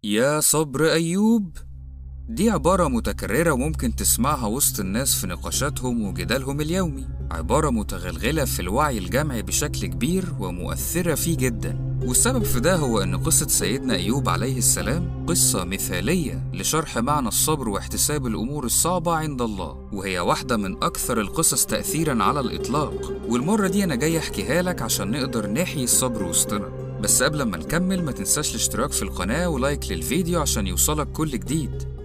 يا صبر أيوب دي عبارة متكررة وممكن تسمعها وسط الناس في نقاشاتهم وجدالهم اليومي عبارة متغلغلة في الوعي الجمعي بشكل كبير ومؤثرة فيه جدا والسبب في ده هو أن قصة سيدنا أيوب عليه السلام قصة مثالية لشرح معنى الصبر واحتساب الأمور الصعبة عند الله وهي واحدة من أكثر القصص تأثيرا على الإطلاق والمرة دي أنا جاي أحكيها لك عشان نقدر نحيي الصبر وسطنا بس قبل ما نكمل ما تنساش الاشتراك في القناة ولايك للفيديو عشان يوصلك كل جديد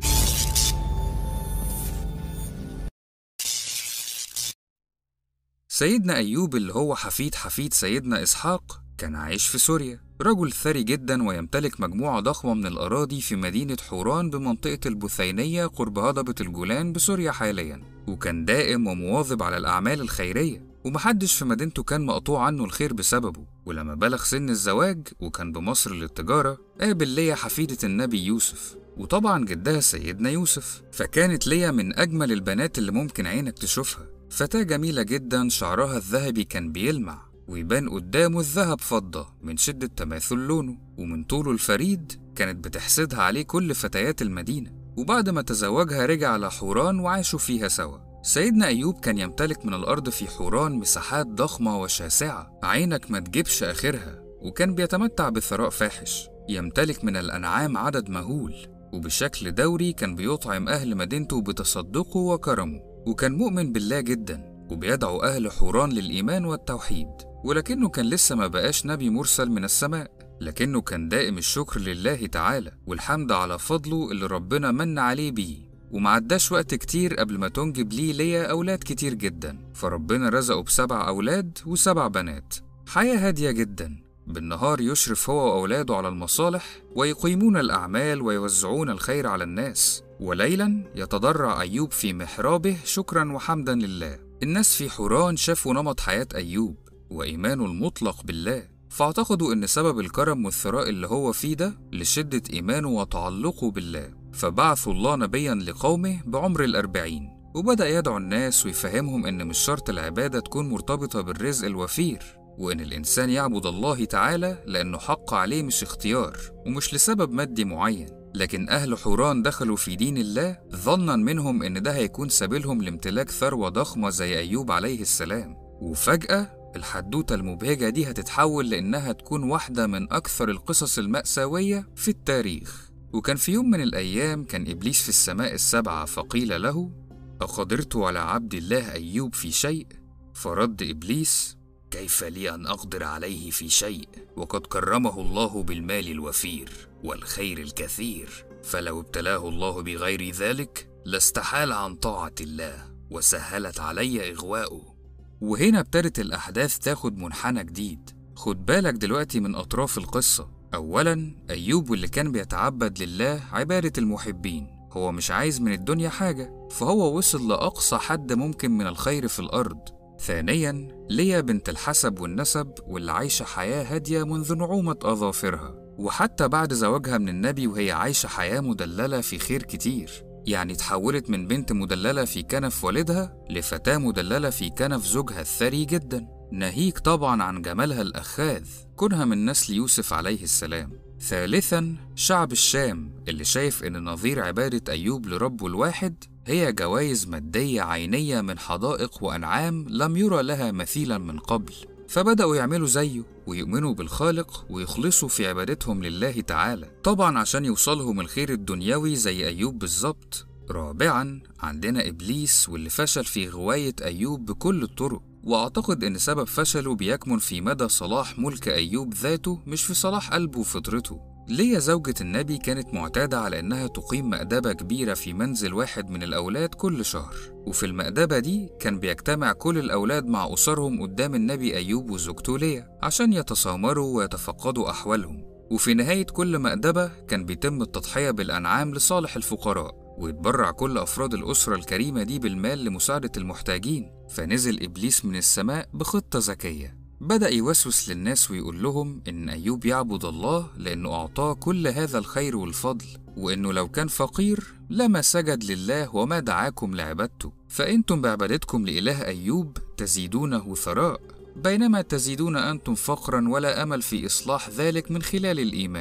سيدنا أيوب اللي هو حفيد حفيد سيدنا إسحاق كان عايش في سوريا رجل ثري جدا ويمتلك مجموعة ضخمة من الأراضي في مدينة حوران بمنطقة البثينية قرب هضبة الجولان بسوريا حاليا وكان دائم ومواظب على الأعمال الخيرية ومحدش في مدينته كان مقطوع عنه الخير بسببه ولما بلغ سن الزواج وكان بمصر للتجارة قابل ليا حفيدة النبي يوسف وطبعا جدها سيدنا يوسف فكانت ليا من أجمل البنات اللي ممكن عينك تشوفها فتاة جميلة جدا شعرها الذهبي كان بيلمع ويبان قدامه الذهب فضة من شدة تماثل لونه ومن طوله الفريد كانت بتحسدها عليه كل فتيات المدينة وبعد ما تزوجها رجع على حوران وعاشوا فيها سوا سيدنا أيوب كان يمتلك من الأرض في حوران مساحات ضخمة وشاسعة عينك ما تجيبش آخرها وكان بيتمتع بثراء فاحش يمتلك من الأنعام عدد مهول وبشكل دوري كان بيطعم أهل مدينته بتصدقه وكرمه وكان مؤمن بالله جدا وبيدعو أهل حوران للإيمان والتوحيد ولكنه كان لسه ما بقاش نبي مرسل من السماء لكنه كان دائم الشكر لله تعالى والحمد على فضله اللي ربنا من عليه بيه ومعداش وقت كتير قبل ما تنجب ليه ليا أولاد كتير جدا فربنا رزقه بسبع أولاد وسبع بنات حياة هادية جدا بالنهار يشرف هو وأولاده على المصالح ويقيمون الأعمال ويوزعون الخير على الناس وليلا يتضرع أيوب في محرابه شكرا وحمدا لله الناس في حوران شافوا نمط حياة أيوب وإيمانه المطلق بالله فاعتقدوا إن سبب الكرم والثراء اللي هو فيه ده لشدة إيمانه وتعلقه بالله فبعثوا الله نبيا لقومه بعمر الأربعين وبدأ يدعو الناس ويفهمهم إن مش شرط العبادة تكون مرتبطة بالرزق الوفير وإن الإنسان يعبد الله تعالى لأنه حق عليه مش اختيار ومش لسبب مادي معين لكن أهل حوران دخلوا في دين الله ظنا منهم إن ده هيكون سبيلهم لامتلاك ثروة ضخمة زي أيوب عليه السلام وفجأة الحدوتة المبهجة دي هتتحول لإنها تكون واحدة من أكثر القصص المأساوية في التاريخ وكان في يوم من الأيام كان إبليس في السماء السبعة فقيل له أقدرت على عبد الله أيوب في شيء؟ فرد إبليس كيف لي أن أقدر عليه في شيء وقد كرمه الله بالمال الوفير والخير الكثير فلو ابتلاه الله بغير ذلك لاستحال عن طاعة الله وسهلت علي إغواؤه وهنا ابتدت الأحداث تاخد منحنى جديد خد بالك دلوقتي من أطراف القصة أولا أيوب واللي كان بيتعبد لله عبادة المحبين هو مش عايز من الدنيا حاجة فهو وصل لأقصى حد ممكن من الخير في الأرض ثانيا ليا بنت الحسب والنسب واللي عايشة حياة هادية منذ نعومة أظافرها وحتى بعد زواجها من النبي وهي عايشة حياة مدللة في خير كتير يعني تحولت من بنت مدللة في كنف والدها لفتاة مدللة في كنف زوجها الثري جدا ناهيك طبعا عن جمالها الأخاذ كونها من نسل يوسف عليه السلام ثالثا شعب الشام اللي شايف ان نظير عبادة أيوب لربه الواحد هي جوائز مادية عينية من حدائق وأنعام لم يرى لها مثيلا من قبل فبدأوا يعملوا زيه ويؤمنوا بالخالق ويخلصوا في عبادتهم لله تعالى طبعا عشان يوصلهم الخير الدنيوي زي أيوب بالظبط رابعا عندنا إبليس واللي فشل في غواية أيوب بكل الطرق وأعتقد إن سبب فشله بيكمن في مدى صلاح ملك أيوب ذاته مش في صلاح قلبه وفطرته ليا زوجة النبي كانت معتادة على إنها تقيم مأدبة كبيرة في منزل واحد من الأولاد كل شهر وفي المأدبة دي كان بيجتمع كل الأولاد مع أسرهم قدام النبي أيوب وزوجته ليا عشان يتسامروا ويتفقدوا أحوالهم وفي نهاية كل مأدبة كان بيتم التضحية بالأنعام لصالح الفقراء ويتبرع كل أفراد الأسرة الكريمة دي بالمال لمساعدة المحتاجين فنزل إبليس من السماء بخطة ذكية بدأ يوسوس للناس ويقول لهم إن أيوب يعبد الله لأنه أعطاه كل هذا الخير والفضل وإنه لو كان فقير لما سجد لله وما دعاكم لعبادته فأنتم بعبادتكم لإله أيوب تزيدونه ثراء بينما تزيدون أنتم فقرا ولا أمل في إصلاح ذلك من خلال الإيمان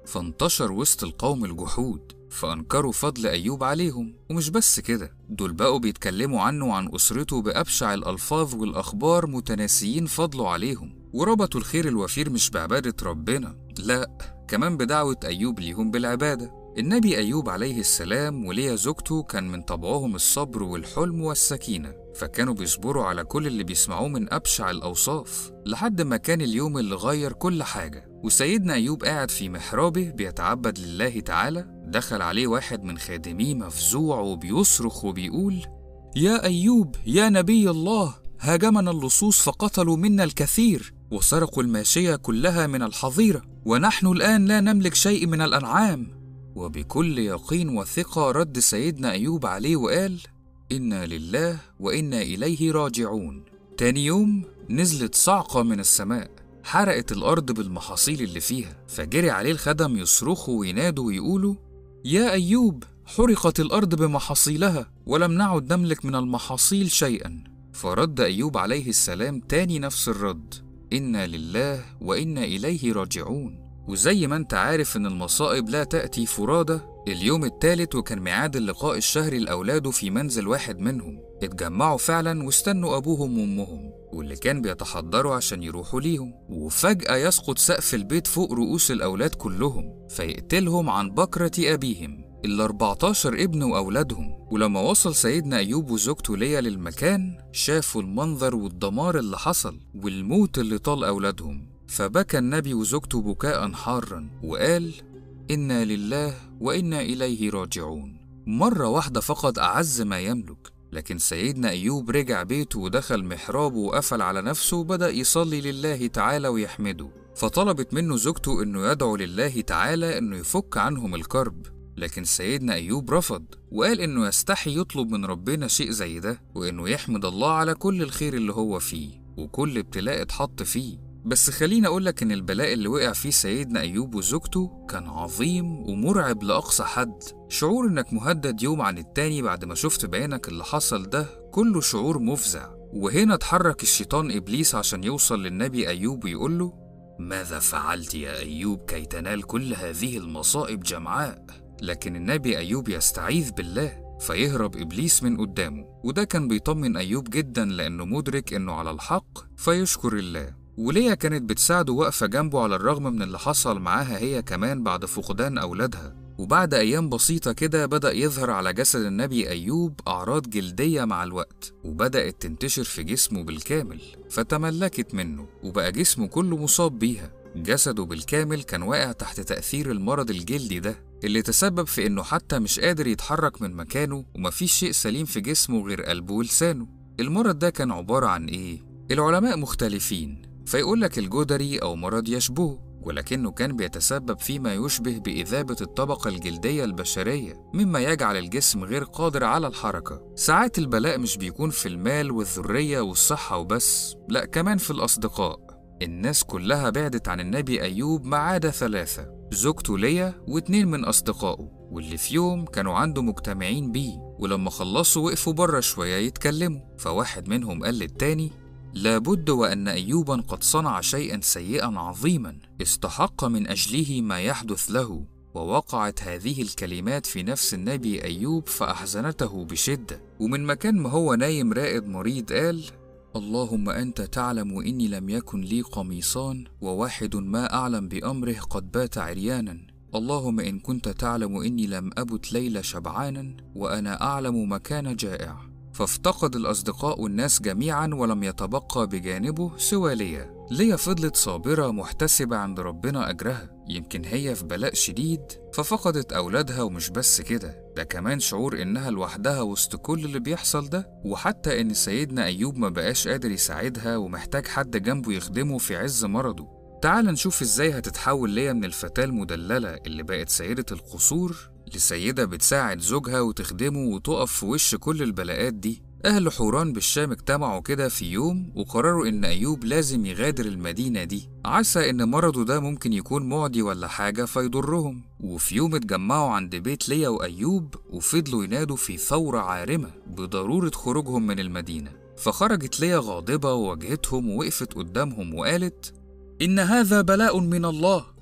فانتشر وسط القوم الجحود فأنكروا فضل أيوب عليهم ومش بس كده دول بقوا بيتكلموا عنه وعن أسرته بأبشع الألفاظ والأخبار متناسيين فضله عليهم وربطوا الخير الوفير مش بعبادة ربنا لا كمان بدعوة أيوب ليهم بالعبادة النبي أيوب عليه السلام وليا زوجته كان من طبعهم الصبر والحلم والسكينة فكانوا بيصبروا على كل اللي بيسمعوه من أبشع الأوصاف لحد ما كان اليوم اللي غير كل حاجة وسيدنا أيوب قاعد في محرابه بيتعبد لله تعالى دخل عليه واحد من خادميه مفزوع وبيصرخ وبيقول يا أيوب يا نبي الله هاجمنا اللصوص فقتلوا منا الكثير وسرقوا الماشية كلها من الحظيرة ونحن الآن لا نملك شيء من الأنعام وبكل يقين وثقة رد سيدنا أيوب عليه وقال إنا لله وإنا إليه راجعون تاني يوم نزلت صعقة من السماء حرقت الأرض بالمحاصيل اللي فيها فجري عليه الخدم يصرخوا وينادوا ويقولوا يا أيوب حرقت الأرض بمحاصيلها ولم نعد نملك من المحاصيل شيئا فرد أيوب عليه السلام تاني نفس الرد إنا لله وإنا إليه راجعون وزي ما انت عارف ان المصائب لا تأتي فرادى اليوم التالت وكان ميعاد اللقاء الشهري لأولاده في منزل واحد منهم اتجمعوا فعلا واستنوا أبوهم وأمهم واللي كان بيتحضروا عشان يروحوا ليهم وفجأة يسقط سقف البيت فوق رؤوس الأولاد كلهم فيقتلهم عن بكرة أبيهم ال 14 ابن وأولادهم ولما وصل سيدنا أيوب وزوجته ليا للمكان شافوا المنظر والدمار اللي حصل والموت اللي طال أولادهم فبكى النبي وزوجته بكاء حارا وقال انا لله وانا اليه راجعون مره واحده فقد اعز ما يملك لكن سيدنا ايوب رجع بيته ودخل محرابه وقفل على نفسه وبدا يصلي لله تعالى ويحمده فطلبت منه زوجته انه يدعو لله تعالى انه يفك عنهم الكرب لكن سيدنا ايوب رفض وقال انه يستحي يطلب من ربنا شيء زي ده وانه يحمد الله على كل الخير اللي هو فيه وكل ابتلاء اتحط فيه بس خليني أقولك إن البلاء اللي وقع فيه سيدنا أيوب وزوجته كان عظيم ومرعب لأقصى حد شعور إنك مهدد يوم عن التاني بعد ما شفت بعينك اللي حصل ده كله شعور مفزع وهنا اتحرك الشيطان إبليس عشان يوصل للنبي أيوب ويقول له ماذا فعلت يا أيوب كي تنال كل هذه المصائب جمعاء لكن النبي أيوب يستعيذ بالله فيهرب إبليس من قدامه وده كان بيطمن أيوب جدا لأنه مدرك إنه على الحق فيشكر الله وليا كانت بتساعده واقفة جنبه على الرغم من اللي حصل معاها هي كمان بعد فقدان أولادها وبعد أيام بسيطة كده بدأ يظهر على جسد النبي أيوب أعراض جلدية مع الوقت وبدأت تنتشر في جسمه بالكامل فتملكت منه وبقى جسمه كله مصاب بيها جسده بالكامل كان واقع تحت تأثير المرض الجلدي ده اللي تسبب في إنه حتى مش قادر يتحرك من مكانه ومفيش شيء سليم في جسمه غير قلبه ولسانه المرض ده كان عبارة عن إيه؟ العلماء مختلفين فيقول لك الجدري أو مرض يشبهه ولكنه كان بيتسبب فيما يشبه بإذابة الطبقة الجلدية البشرية مما يجعل الجسم غير قادر على الحركة ساعات البلاء مش بيكون في المال والذرية والصحة وبس لا كمان في الأصدقاء الناس كلها بعدت عن النبي أيوب ما عدا ثلاثة زوجته ليا واتنين من أصدقائه واللي في يوم كانوا عنده مجتمعين بيه ولما خلصوا وقفوا بره شوية يتكلموا فواحد منهم قال للتاني لابد وان ايوبا قد صنع شيئا سيئا عظيما استحق من اجله ما يحدث له ووقعت هذه الكلمات في نفس النبي ايوب فاحزنته بشده ومن مكان ما هو نايم رائد مريض قال اللهم انت تعلم اني لم يكن لي قميصان وواحد ما اعلم بامره قد بات عريانا اللهم ان كنت تعلم اني لم ابت ليله شبعانا وانا اعلم مكان جائع فافتقد الأصدقاء الناس جميعا ولم يتبقى بجانبه سوى ليا ليا فضلت صابرة محتسبة عند ربنا أجرها يمكن هي في بلاء شديد ففقدت أولادها ومش بس كده ده كمان شعور إنها لوحدها وسط كل اللي بيحصل ده وحتى إن سيدنا أيوب ما بقاش قادر يساعدها ومحتاج حد جنبه يخدمه في عز مرضه تعال نشوف ازاي هتتحول ليا من الفتاة المدللة اللي بقت سيدة القصور لسيدة بتساعد زوجها وتخدمه وتقف في وش كل البلاءات دي أهل حوران بالشام اجتمعوا كده في يوم وقرروا إن أيوب لازم يغادر المدينة دي عسى إن مرضه ده ممكن يكون معدي ولا حاجة فيضرهم وفي يوم اتجمعوا عند بيت ليا وأيوب وفضلوا ينادوا في ثورة عارمة بضرورة خروجهم من المدينة فخرجت ليا غاضبة وواجهتهم ووقفت قدامهم وقالت إن هذا بلاء من الله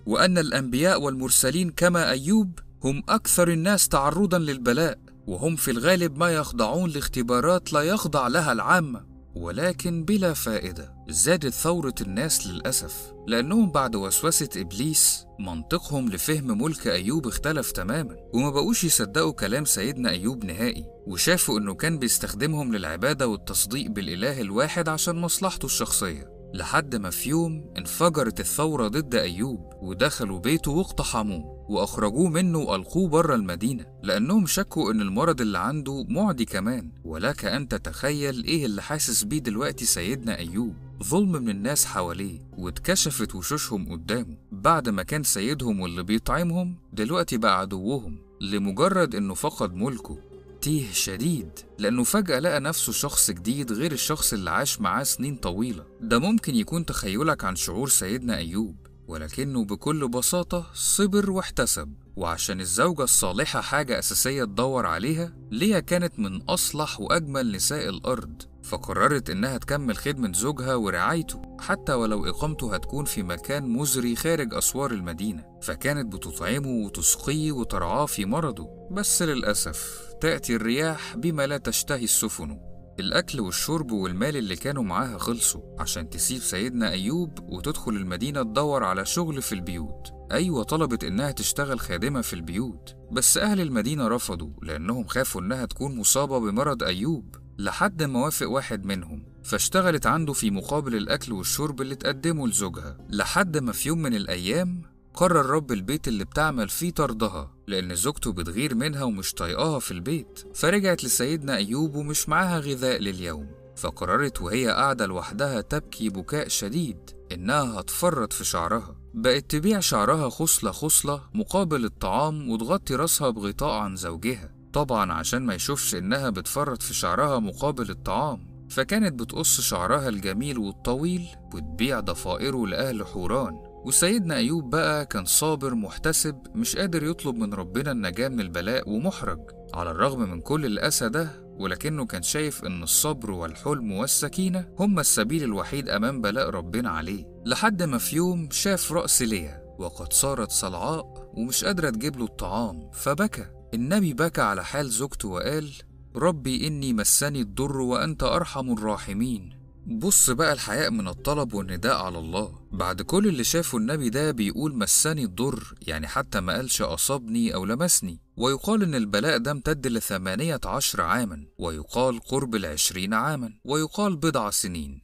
وأن الأنبياء والمرسلين كما أيوب هم أكثر الناس تعرضا للبلاء وهم في الغالب ما يخضعون لاختبارات لا يخضع لها العامة ولكن بلا فائدة زادت ثورة الناس للأسف لأنهم بعد وسوسة إبليس منطقهم لفهم ملك أيوب اختلف تماما وما بقوش يصدقوا كلام سيدنا أيوب نهائي وشافوا إنه كان بيستخدمهم للعبادة والتصديق بالإله الواحد عشان مصلحته الشخصية لحد ما في يوم انفجرت الثورة ضد أيوب ودخلوا بيته واقتحموه وأخرجوه منه وألقوه بره المدينة لأنهم شكوا إن المرض اللي عنده معدي كمان ولك أن تتخيل إيه اللي حاسس بيه دلوقتي سيدنا أيوب ظلم من الناس حواليه واتكشفت وشوشهم قدامه بعد ما كان سيدهم واللي بيطعمهم دلوقتي بقى عدوهم لمجرد إنه فقد ملكه تيه شديد لأنه فجأة لقى نفسه شخص جديد غير الشخص اللي عاش معاه سنين طويلة ده ممكن يكون تخيلك عن شعور سيدنا أيوب ولكنه بكل بساطة صبر واحتسب وعشان الزوجة الصالحة حاجة أساسية تدور عليها ليا كانت من أصلح وأجمل نساء الأرض فقررت إنها تكمل خدمة زوجها ورعايته حتى ولو إقامته هتكون في مكان مزري خارج أسوار المدينة فكانت بتطعمه وتسقيه وترعاه في مرضه بس للأسف تأتي الرياح بما لا تشتهي السفن الأكل والشرب والمال اللي كانوا معاها خلصوا عشان تسيب سيدنا أيوب وتدخل المدينة تدور على شغل في البيوت أيوة طلبت إنها تشتغل خادمة في البيوت بس أهل المدينة رفضوا لأنهم خافوا إنها تكون مصابة بمرض أيوب لحد ما وافق واحد منهم فاشتغلت عنده في مقابل الأكل والشرب اللي تقدمه لزوجها لحد ما في يوم من الأيام قرر رب البيت اللي بتعمل فيه طردها لأن زوجته بتغير منها ومش طايقاها في البيت فرجعت لسيدنا أيوب ومش معاها غذاء لليوم فقررت وهي قاعدة لوحدها تبكي بكاء شديد إنها هتفرط في شعرها بقت تبيع شعرها خصلة خصلة مقابل الطعام وتغطي راسها بغطاء عن زوجها طبعا عشان ما يشوفش إنها بتفرط في شعرها مقابل الطعام فكانت بتقص شعرها الجميل والطويل وتبيع ضفائره لأهل حوران وسيدنا أيوب بقى كان صابر محتسب مش قادر يطلب من ربنا النجاة من البلاء ومحرج على الرغم من كل الأسى ده ولكنه كان شايف إن الصبر والحلم والسكينة هما السبيل الوحيد أمام بلاء ربنا عليه لحد ما في يوم شاف رأس ليا وقد صارت صلعاء ومش قادرة تجيب له الطعام فبكى النبي بكى على حال زوجته وقال ربي إني مسني الضر وأنت أرحم الراحمين بص بقى الحياء من الطلب والنداء على الله بعد كل اللي شافه النبي ده بيقول مسني الضر يعني حتى ما قالش أصابني أو لمسني ويقال إن البلاء ده امتد لثمانية عشر عاما ويقال قرب العشرين عاما ويقال بضع سنين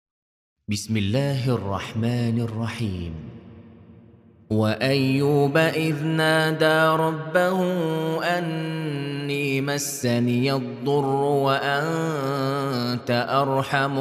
بسم الله الرحمن الرحيم وأيوب إذ نادى ربه أني مسني الضر وأنت أرحم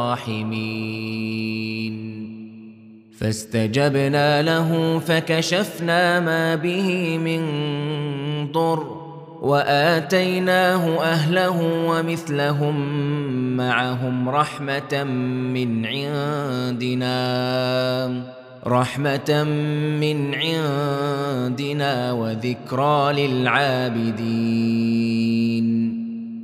الراحمين فاستجبنا له فكشفنا ما به من ضر وآتيناه أهله ومثلهم معهم رحمة من عندنا رحمة من عندنا وذكرى للعابدين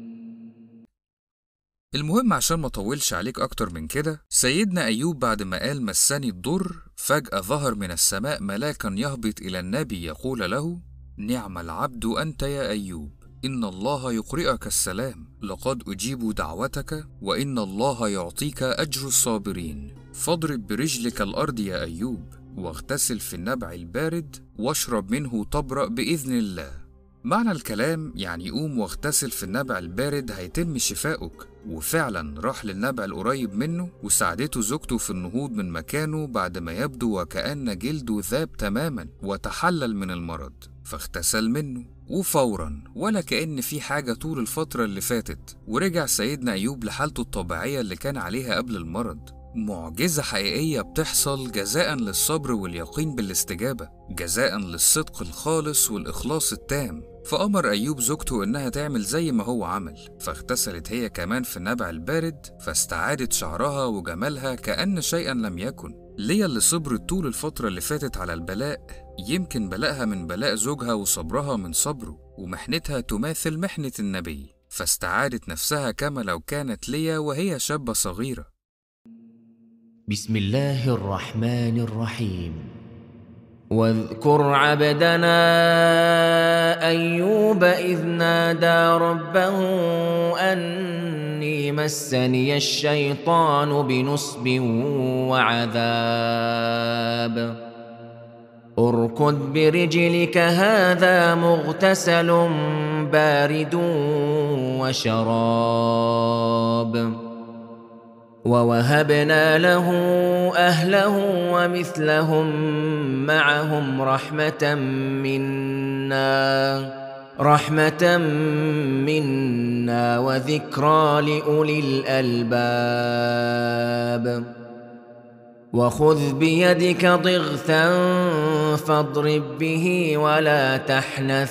المهم عشان ما اطولش عليك اكتر من كده سيدنا ايوب بعد ما قال مسني الضر فجأة ظهر من السماء ملاكا يهبط الى النبي يقول له نعم العبد انت يا ايوب ان الله يقرئك السلام لقد اجيب دعوتك وان الله يعطيك اجر الصابرين فاضرب برجلك الارض يا ايوب واغتسل في النبع البارد واشرب منه تبرأ باذن الله معنى الكلام يعني قوم واغتسل في النبع البارد هيتم شفاؤك وفعلا راح للنبع القريب منه وساعدته زوجته في النهوض من مكانه بعد ما يبدو وكأن جلده ذاب تماما وتحلل من المرض فاغتسل منه وفورا ولا كأن في حاجة طول الفترة اللي فاتت ورجع سيدنا أيوب لحالته الطبيعية اللي كان عليها قبل المرض معجزة حقيقية بتحصل جزاء للصبر واليقين بالاستجابة جزاء للصدق الخالص والإخلاص التام فأمر أيوب زوجته إنها تعمل زي ما هو عمل فاغتسلت هي كمان في النبع البارد فاستعادت شعرها وجمالها كأن شيئا لم يكن ليا اللي صبرت طول الفترة اللي فاتت على البلاء يمكن بلاءها من بلاء زوجها وصبرها من صبره ومحنتها تماثل محنة النبي فاستعادت نفسها كما لو كانت ليا وهي شابة صغيرة بسم الله الرحمن الرحيم واذكر عبدنا ايوب اذ نادى ربه اني مسني الشيطان بنصب وعذاب اركض برجلك هذا مغتسل بارد وشراب ووهبنا له اهله ومثلهم معهم رحمه منا رحمه منا وذكرى لاولي الالباب وخذ بيدك ضغثا فاضرب به ولا تحنث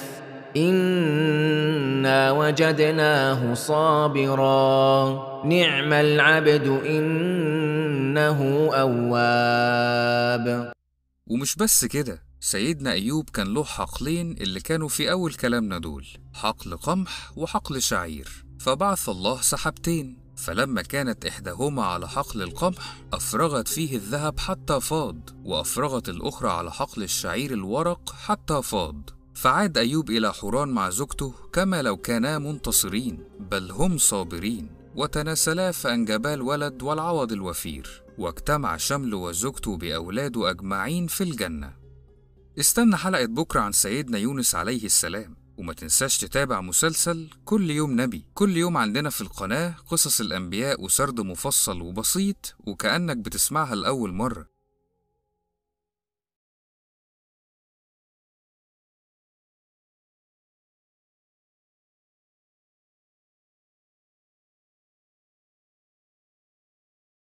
انا وجدناه صابرا نعم العبد انه اواب ومش بس كده سيدنا أيوب كان له حقلين اللي كانوا في أول كلامنا دول حقل قمح وحقل شعير فبعث الله سحابتين فلما كانت إحداهما على حقل القمح أفرغت فيه الذهب حتى فاض وأفرغت الأخرى على حقل الشعير الورق حتى فاض فعاد أيوب إلى حوران مع زوجته كما لو كانا منتصرين بل هم صابرين وتناسلا فأنجبا الولد والعوض الوفير واجتمع شمل وزوجته بأولاده أجمعين في الجنة استنى حلقة بكرة عن سيدنا يونس عليه السلام وما تنساش تتابع مسلسل كل يوم نبي كل يوم عندنا في القناة قصص الأنبياء وسرد مفصل وبسيط وكأنك بتسمعها لأول مرة